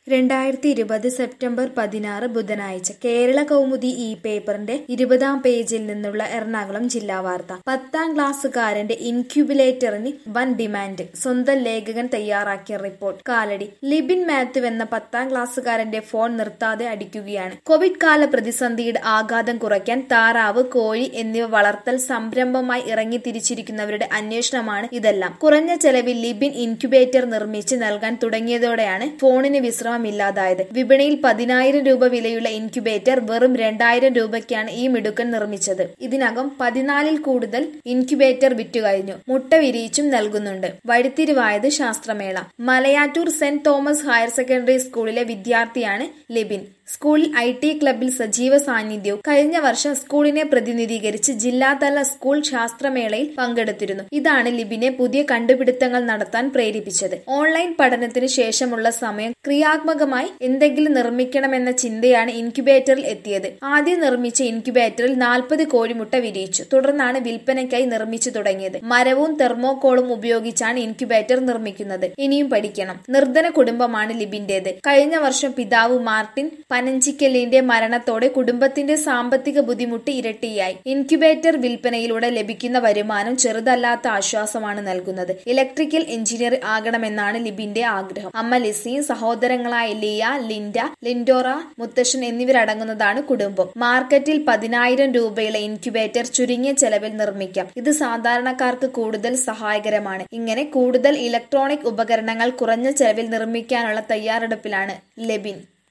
രണ്ടായിരത്തി ഇരുപത് സെപ്റ്റംബർ പതിനാറ് ബുധനാഴ്ച കേരള കൗമുദി ഈ പേപ്പറിന്റെ ഇരുപതാം പേജിൽ നിന്നുള്ള എറണാകുളം ജില്ലാ വാർത്ത പത്താം ക്ലാസ്സുകാരന്റെ ഇൻക്യുബിലേറ്ററിന് വൻ ഡിമാൻഡ് സ്വന്തം ലേഖകൻ തയ്യാറാക്കിയ റിപ്പോർട്ട് കാലടി ലിബിൻ മാത്യു എന്ന പത്താം ക്ലാസ്സുകാരന്റെ ഫോൺ നിർത്താതെ അടിക്കുകയാണ് കോവിഡ് കാല പ്രതിസന്ധിയുടെ ആഘാതം കുറയ്ക്കാൻ താറാവ് കോഴി എന്നിവ വളർത്തൽ സംരംഭമായി ഇറങ്ങി തിരിച്ചിരിക്കുന്നവരുടെ അന്വേഷണമാണ് ഇതെല്ലാം കുറഞ്ഞ ചെലവിൽ ലിബിൻ ഇൻക്യുബേറ്റർ നിർമ്മിച്ച് നൽകാൻ തുടങ്ങിയതോടെയാണ് ഫോണിന് വിശ്രമം ഇല്ലാതായത് വിപണിയിൽ പതിനായിരം രൂപ വിലയുള്ള ഇൻക്യുബേറ്റർ വെറും രണ്ടായിരം രൂപയ്ക്കാണ് ഈ മിടുക്കൻ നിർമ്മിച്ചത് ഇതിനകം പതിനാലിൽ കൂടുതൽ ഇൻക്യുബേറ്റർ വിറ്റുകഴിഞ്ഞു മുട്ട വിരിയിച്ചും നൽകുന്നുണ്ട് വഴിത്തിരിവായത് ശാസ്ത്രമേള Malayattoor Saint Thomas higher secondary സ്കൂളിലെ വിദ്യാർത്ഥിയാണ് ലിബിൻ സ്കൂളിൽ ഐ ടി ക്ലബിൽ സജീവ സാന്നിധ്യവും കഴിഞ്ഞ വർഷം സ്കൂളിനെ പ്രതിനിധീകരിച്ച് ജില്ലാതല സ്കൂൾ ശാസ്ത്രമേളയിൽ പങ്കെടുത്തിരുന്നു ഇതാണ് ലിബിനെ പുതിയ കണ്ടുപിടുത്തങ്ങൾ നടത്താൻ പ്രേരിപ്പിച്ചത് ഓൺലൈൻ പഠനത്തിന് ശേഷമുള്ള സമയം ക്രിയാത്മകമായി എന്തെങ്കിലും നിർമ്മിക്കണമെന്ന ചിന്തയാണ് ഇൻക്യുബേറ്ററിൽ എത്തിയത് ആദ്യം നിർമ്മിച്ച ഇൻക്യുബേറ്ററിൽ നാൽപ്പത് കോഴിമുട്ട വിരിയിച്ചു തുടർന്നാണ് വിൽപ്പനയ്ക്കായി നിർമ്മിച്ചു തുടങ്ങിയത് മരവും തെർമോകോളും ഉപയോഗിച്ചാണ് ഇൻക്യുബേറ്റർ നിർമ്മിക്കുന്നത് ഇനിയും പഠിക്കണം നിർധന കുടുംബമാണ് ലിബിന്റേത് കഴിഞ്ഞ വർഷം പിതാവ് മാർട്ടിൻ പനഞ്ചിക്കലിന്റെ മരണത്തോടെ കുടുംബത്തിന്റെ സാമ്പത്തിക ബുദ്ധിമുട്ട് ഇരട്ടിയായി ഇൻക്യുബേറ്റർ വിൽപ്പനയിലൂടെ ലഭിക്കുന്ന വരുമാനം ചെറുതല്ലാത്ത ആശ്വാസമാണ് നൽകുന്നത് ഇലക്ട്രിക്കൽ എഞ്ചിനീയർ ആകണമെന്നാണ് ലിബിന്റെ ആഗ്രഹം അമ്മ ലിസിയും സഹോദരങ്ങളായ ലിയ ലിൻഡ ലിൻഡോറ മുത്തശ്ശൻ എന്നിവരടങ്ങുന്നതാണ് കുടുംബം മാർക്കറ്റിൽ പതിനായിരം രൂപയുള്ള ഇൻക്യുബേറ്റർ ചുരുങ്ങിയ ചെലവിൽ നിർമ്മിക്കാം ഇത് സാധാരണക്കാർക്ക് കൂടുതൽ സഹായകരമാണ് ഇങ്ങനെ കൂടുതൽ ഇലക്ട്രോണിക് ഉപകരണങ്ങൾ കുറഞ്ഞ ചെലവിൽ നിർമ്മിക്കാനുള്ള തയ്യാറെടുപ്പിലാണ് ലെബിൻ